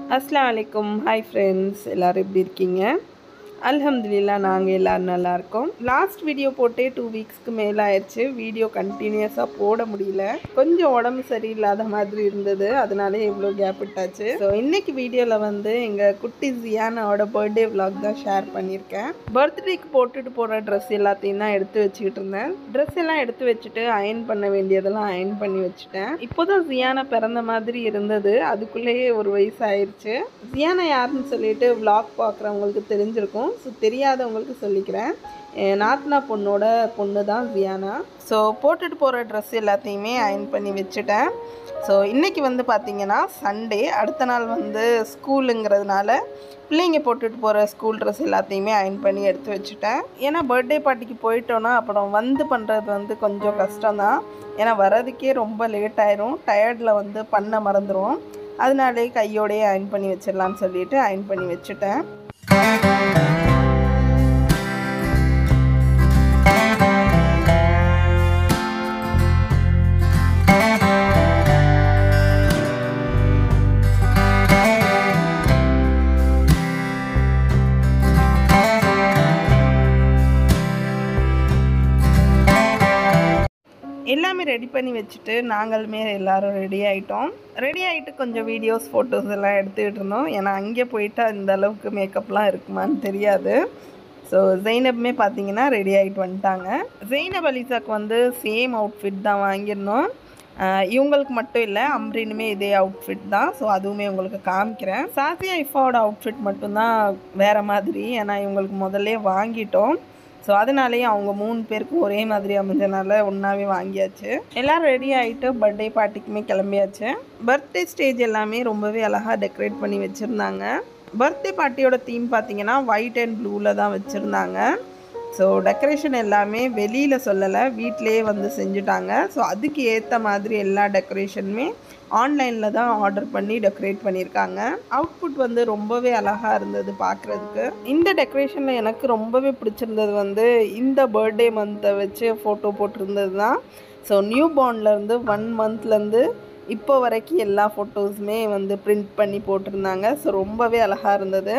அஸ்ஸலாமு அலைக்கும் hi friends எல்லோரும் எப்படி இருக்கீங்க அல்ஹம்துலில்லா நாங்கள் எல்லோரும் நல்லா இருக்கோம் லாஸ்ட் வீடியோ போட்டே டூ வீக்ஸ்க்கு மேலே ஆயிடுச்சு வீடியோ கண்டினியூஸாக போட முடியல கொஞ்சம் உடம்பு சரியில்லாத மாதிரி இருந்தது அதனாலே இவ்வளோ கேப் விட்டாச்சு ஸோ இன்னைக்கு வீடியோவில் வந்து எங்கள் குட்டி ஜியானாவோட பர்த்டே vlog தான் ஷேர் பண்ணியிருக்கேன் பர்த்டேக்கு போட்டுட்டு போகிற ட்ரெஸ் எல்லாத்தையும் தான் எடுத்து வச்சுக்கிட்டு இருந்தேன் ட்ரெஸ் எல்லாம் எடுத்து வச்சுட்டு அயன் பண்ண வேண்டியதெல்லாம் அயன் பண்ணி வச்சுட்டேன் இப்போதான் ஜியானா பிறந்த மாதிரி இருந்தது அதுக்குள்ளேயே ஒரு வயசு ஆயிடுச்சு ஜியானா யாருன்னு சொல்லிட்டு vlog பார்க்குறவங்களுக்கு தெரிஞ்சிருக்கும் ஸோ தெரியாதவங்களுக்கு சொல்லிக்கிறேன் என் நாத்னா பொண்ணோட பொண்ணு தான் ஜியானா ஸோ போட்டுட்டு போகிற ட்ரெஸ் எல்லாத்தையுமே அயன் பண்ணி வச்சுட்டேன் ஸோ இன்றைக்கி வந்து பார்த்திங்கன்னா சண்டே அடுத்த நாள் வந்து ஸ்கூலுங்கிறதுனால பிள்ளைங்க போட்டுட்டு போகிற ஸ்கூல் ட்ரெஸ் எல்லாத்தையுமே அயன் பண்ணி எடுத்து வச்சுட்டேன் ஏன்னா பர்த்டே பார்ட்டிக்கு போயிட்டோன்னா அப்புறம் வந்து பண்ணுறது வந்து கொஞ்சம் கஷ்டம்தான் ஏன்னா வர்றதுக்கே ரொம்ப லேட் ஆயிரும் டயர்டில் வந்து பண்ண மறந்துடும் அதனாலே கையோடையே அயன் பண்ணி வச்சிடலான்னு சொல்லிட்டு அயன் பண்ணி வச்சுட்டேன் எல்லாமே ரெடி பண்ணி வச்சுட்டு நாங்களுமே எல்லாரும் ரெடி ஆகிட்டோம் ரெடி ஆகிட்டு கொஞ்சம் வீடியோஸ் ஃபோட்டோஸ் எல்லாம் எடுத்துக்கிட்டு இருந்தோம் ஏன்னா அங்கே போயிட்டு அந்த அளவுக்கு மேக்கப்லாம் இருக்குமான்னு தெரியாது ஸோ ஜெய்னப்புமே பார்த்தீங்கன்னா ரெடி ஆகிட்டு வந்துட்டாங்க ஜெய்னப் அலிசாக்கு வந்து சேம் அவுட்ஃபிட் தான் வாங்கியிருந்தோம் ஆஹ் இவங்களுக்கு மட்டும் இல்லை அம்ரினுமே இதே அவுட்ஃபிட் தான் ஸோ அதுவுமே உங்களுக்கு காமிக்கிறேன் சாசியா இஃபாவோட அவுட்ஃபிட் மட்டும்தான் வேறு மாதிரி ஏன்னா இவங்களுக்கு முதல்ல வாங்கிட்டோம் ஸோ அதனாலேயே அவங்க மூணு பேருக்கும் ஒரே மாதிரி அமைஞ்சனால ஒன்றாவே வாங்கியாச்சு எல்லோரும் ரெடி ஆகிட்டு பர்த்டே பார்ட்டிக்குமே கிளம்பியாச்சு பர்த்டே ஸ்டேஜ் எல்லாமே ரொம்பவே அழகாக டெக்கரேட் பண்ணி வச்சுருந்தாங்க பர்த்டே பார்ட்டியோட தீம் பார்த்தீங்கன்னா ஒயிட் அண்ட் ப்ளூவில் தான் வச்சுருந்தாங்க ஸோ டெக்கரேஷன் எல்லாமே வெளியில் சொல்லலை வீட்டிலேயே வந்து செஞ்சுட்டாங்க ஸோ அதுக்கு ஏற்ற மாதிரி எல்லா டெக்கரேஷனுமே ஆன்லைனில் தான் ஆர்டர் பண்ணி டெக்கரேட் பண்ணியிருக்காங்க அவுட்புட் வந்து ரொம்பவே அழகாக இருந்தது பார்க்குறதுக்கு இந்த டெக்கரேஷனில் எனக்கு ரொம்பவே பிடிச்சிருந்தது வந்து இந்த பர்த்டே மந்த்தை வச்சு ஃபோட்டோ போட்டிருந்தது தான் ஸோ நியூ பார்ன்லேருந்து ஒன் மந்த்லேருந்து இப்போ வரைக்கும் எல்லா ஃபோட்டோஸுமே வந்து பிரிண்ட் பண்ணி போட்டிருந்தாங்க ஸோ ரொம்பவே அழகாக இருந்தது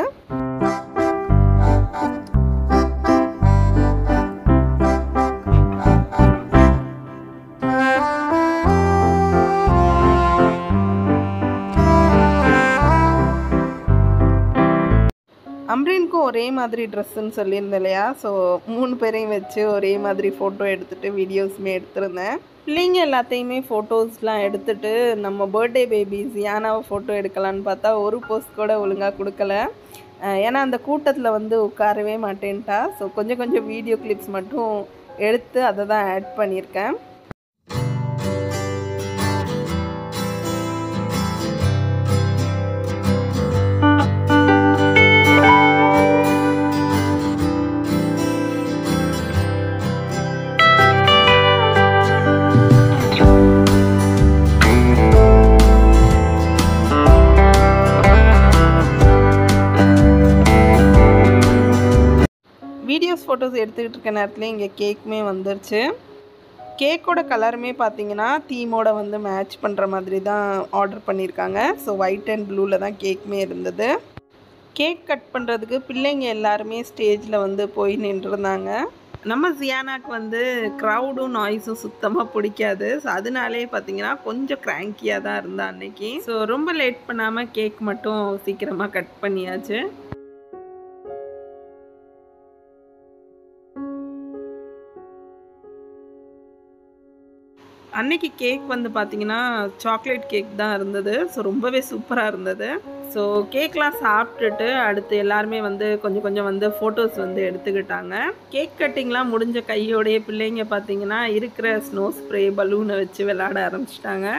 அம்ரீனுக்கும் ஒரே மாதிரி ட்ரெஸ்ஸுன்னு சொல்லியிருந்தேன் இல்லையா ஸோ மூணு பேரையும் வச்சு ஒரே மாதிரி ஃபோட்டோ எடுத்துகிட்டு வீடியோஸுமே எடுத்திருந்தேன் பிள்ளைங்க எல்லாத்தையுமே ஃபோட்டோஸ்லாம் எடுத்துட்டு நம்ம பர்த்டே பேபி ஜியானாவை ஃபோட்டோ எடுக்கலான்னு பார்த்தா ஒரு போஸ்ட் கூட ஒழுங்காக கொடுக்கல அஹ் ஏன்னா அந்த கூட்டத்தில் வந்து உட்காரவே மாட்டேன்ட்டா ஸோ கொஞ்சம் கொஞ்சம் வீடியோ கிளிப்ஸ் மட்டும் எடுத்து அதை தான் ஆட் பண்ணியிருக்கேன் வீடியோஸ் ஃபோட்டோஸ் எடுத்துக்கிட்டு இருக்க நேரத்தில் இங்கே கேக்குமே வந்துருச்சு கேக்கோட கலருமே பார்த்தீங்கன்னா தீமோட வந்து மேட்ச் பண்ணுற மாதிரி தான் ஆர்டர் பண்ணியிருக்காங்க ஸோ ஒயிட் அண்ட் ப்ளூவில் தான் கேக்குமே இருந்தது கேக் கட் பண்ணுறதுக்கு பிள்ளைங்க எல்லாருமே ஸ்டேஜில் வந்து போய் நின்றுருந்தாங்க நம்ம ஜியானாக்கு வந்து க்ரௌடும் நாய்ஸும் சுத்தமாக பிடிக்காது ஸோ அதனாலே பார்த்தீங்கன்னா கொஞ்சம் க்ராங்கியாக தான் இருந்தா அன்னைக்கு ஸோ ரொம்ப லேட் பண்ணாமல் கேக் மட்டும் சீக்கிரமாக கட் பண்ணியாச்சு அன்னைக்கு கேக் வந்து பார்த்தீங்கன்னா சாக்லேட் கேக் தான் இருந்தது ஸோ ரொம்பவே சூப்பராக இருந்தது ஸோ கேக்லாம் சாப்பிட்டுட்டு அடுத்து எல்லாருமே வந்து கொஞ்சம் கொஞ்சம் வந்து ஃபோட்டோஸ் வந்து எடுத்துக்கிட்டாங்க கேக் கட்டிங்லாம் முடிஞ்ச கையோடைய பிள்ளைங்க பார்த்தீங்கன்னா இருக்கிற ஸ்னோ ஸ்ப்ரே பலூனை வச்சு விளையாட ஆரம்பிச்சிட்டாங்க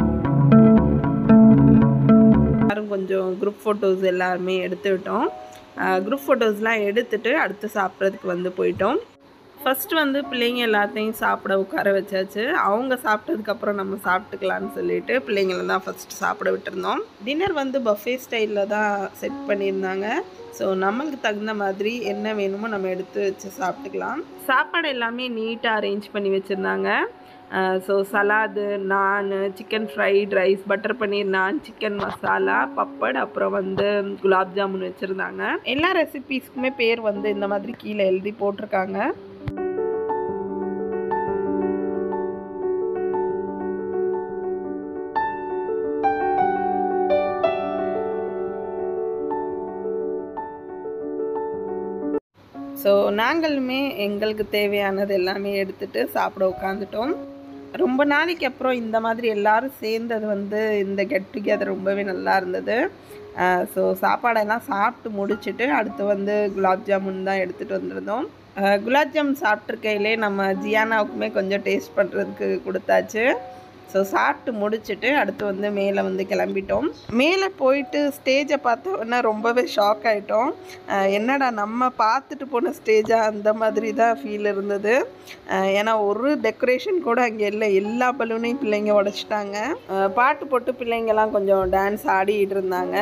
எல்லாரும் கொஞ்சம் குரூப் ஃபோட்டோஸ் எல்லாருமே எடுத்துக்கிட்டோம் குரூப் ஃபோட்டோஸ்லாம் எடுத்துட்டு அடுத்து சாப்பிட்றதுக்கு வந்து போயிட்டோம் ஃபஸ்ட்டு வந்து பிள்ளைங்க எல்லாத்தையும் சாப்பிட உட்கார வச்சாச்சு அவங்க சாப்பிட்டதுக்கப்புறம் நம்ம சாப்பிட்டுக்கலான்னு சொல்லிட்டு பிள்ளைங்கள தான் ஃபஸ்ட்டு சாப்பிட விட்டுருந்தோம் டின்னர் வந்து பஃபே ஸ்டைலில் தான் செட் பண்ணியிருந்தாங்க ஸோ நம்மளுக்கு தகுந்த மாதிரி என்ன வேணுமோ நம்ம எடுத்து வச்சு சாப்பிட்டுக்கலாம் சாப்பாடு எல்லாமே நீட்டாக அரேஞ்ச் பண்ணி வச்சுருந்தாங்க so salad naan chicken fried rice butter paneer naan chicken masala puppet அப்புறம் வந்து குலாப் ஜாமுன் வச்சுருந்தாங்க எல்லா ரெசிபீஸ்க்குமே பேர் வந்து இந்த மாதிரி கீழே எழுதி போட்டிருக்காங்க ஸோ நாங்களுமே எங்களுக்கு தேவையானது எல்லாமே எடுத்துகிட்டு சாப்பிட உட்காந்துட்டோம் ரொம்ப நாளைக்கு அப்புறம் இந்த மாதிரி எல்லாரும் சேர்ந்தது வந்து இந்த கெட் டுகெதர் ரொம்பவே நல்லா இருந்தது ஸோ சாப்பாடெல்லாம் சாப்பிட்டு முடிச்சுட்டு அடுத்து வந்து குலாப் ஜாமுன் தான் எடுத்துகிட்டு வந்திருந்தோம் குலாப் ஜாமுன் சாப்பிட்ருக்கையிலே நம்ம ஜியானாவுக்குமே கொஞ்சம் டேஸ்ட் பண்ணுறதுக்கு கொடுத்தாச்சு ஸோ சாப்பிட்டு முடிச்சுட்டு அடுத்து வந்து மேலே வந்து கிளம்பிட்டோம் மேலே போயிட்டு ஸ்டேஜை பார்த்தோன்னா ரொம்பவே ஷாக் ஆகிட்டோம் என்னடா நம்ம பார்த்துட்டு போன ஸ்டேஜாக அந்த மாதிரி தான் ஃபீல் இருந்தது ஏன்னா ஒரு டெக்கரேஷன் கூட அங்கே இல்லை எல்லா பலூனையும் பிள்ளைங்க உடச்சிட்டாங்க பாட்டு போட்டு பிள்ளைங்கெல்லாம் கொஞ்சம் டான்ஸ் ஆடிட்டு இருந்தாங்க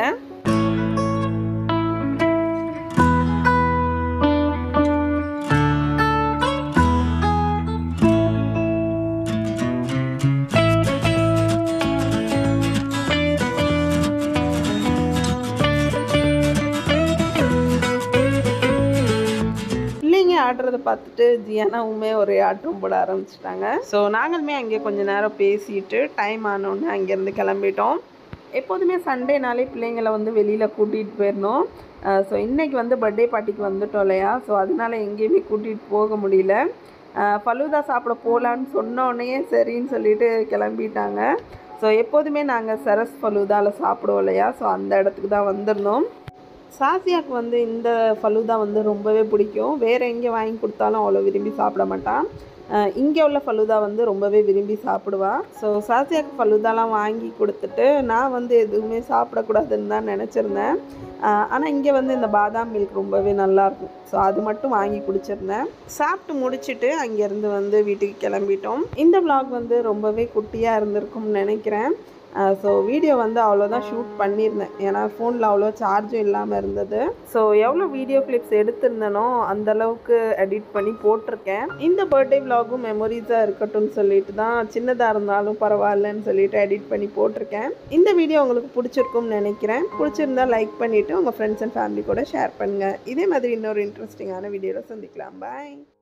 ஆடுறதை பார்த்துட்டு ஜியானாவுமே ஒரே ஆட்டம் போட ஆரம்பிச்சிட்டாங்க ஸோ நாங்களுமே அங்கே கொஞ்ச நேரம் பேசிட்டு டைம் ஆனோன்னு அங்கேருந்து கிளம்பிட்டோம் எப்போதுமே சண்டேனாலே பிள்ளைங்களை வந்து வெளியில் கூட்டிகிட்டு போயிடணும் ஸோ இன்றைக்கி வந்து பர்த்டே பார்ட்டிக்கு வந்துட்டோம் இல்லையா ஸோ அதனால எங்கேயுமே கூட்டிகிட்டு போக முடியல ஃபலூதா சாப்பிட போகலான்னு சொன்னோடனே சரின்னு சொல்லிட்டு கிளம்பிட்டாங்க ஸோ எப்போதுமே நாங்கள் சரஸ் ஃபலூதாவில் சாப்பிடுவோம் இல்லையா ஸோ அந்த இடத்துக்கு தான் வந்திருந்தோம் சாசியாவுக்கு வந்து இந்த ஃபலூதா வந்து ரொம்பவே பிடிக்கும் வேறு எங்கே வாங்கி கொடுத்தாலும் அவ்வளோ விரும்பி சாப்பிட மாட்டான் இங்கே உள்ள ஃபலூதா வந்து ரொம்பவே விரும்பி சாப்பிடுவான் ஸோ சாசியாவுக்கு ஃபலூதாலாம் வாங்கி கொடுத்துட்டு நான் வந்து எதுவுமே சாப்பிடக்கூடாதுன்னு தான் நினச்சிருந்தேன் ஆனால் இங்கே வந்து இந்த பாதாம் மில்க் ரொம்பவே நல்லாயிருக்கும் ஸோ அது மட்டும் வாங்கி குடிச்சிருந்தேன் சாப்பிட்டு முடிச்சுட்டு அங்கேருந்து வந்து வீட்டுக்கு கிளம்பிட்டோம் இந்த விலாக் வந்து ரொம்பவே குட்டியாக இருந்திருக்கும்னு நினைக்கிறேன் ஸோ வீடியோ வந்து அவ்வளோதான் ஷூட் பண்ணியிருந்தேன் ஏன்னா ஃபோனில் அவ்வளோ சார்ஜும் இல்லாமல் இருந்தது ஸோ எவ்வளோ வீடியோ கிளிப்ஸ் எடுத்திருந்தனோ அந்தளவுக்கு எடிட் பண்ணி போட்டிருக்கேன் இந்த பர்த்டே விலாகும் மெமரிஸாக இருக்கட்டும்னு சொல்லிட்டு தான் சின்னதாக இருந்தாலும் பரவாயில்லன்னு சொல்லிட்டு எடிட் பண்ணி போட்டிருக்கேன் இந்த வீடியோ உங்களுக்கு பிடிச்சிருக்கும்னு நினைக்கிறேன் பிடிச்சிருந்தா லைக் பண்ணிவிட்டு உங்கள் ஃப்ரெண்ட்ஸ் அண்ட் ஃபேமிலி கூட ஷேர் பண்ணுங்கள் இதே மாதிரி இன்னொரு இன்ட்ரெஸ்டிங்கான வீடியோவில் சந்திக்கலாம் பாய்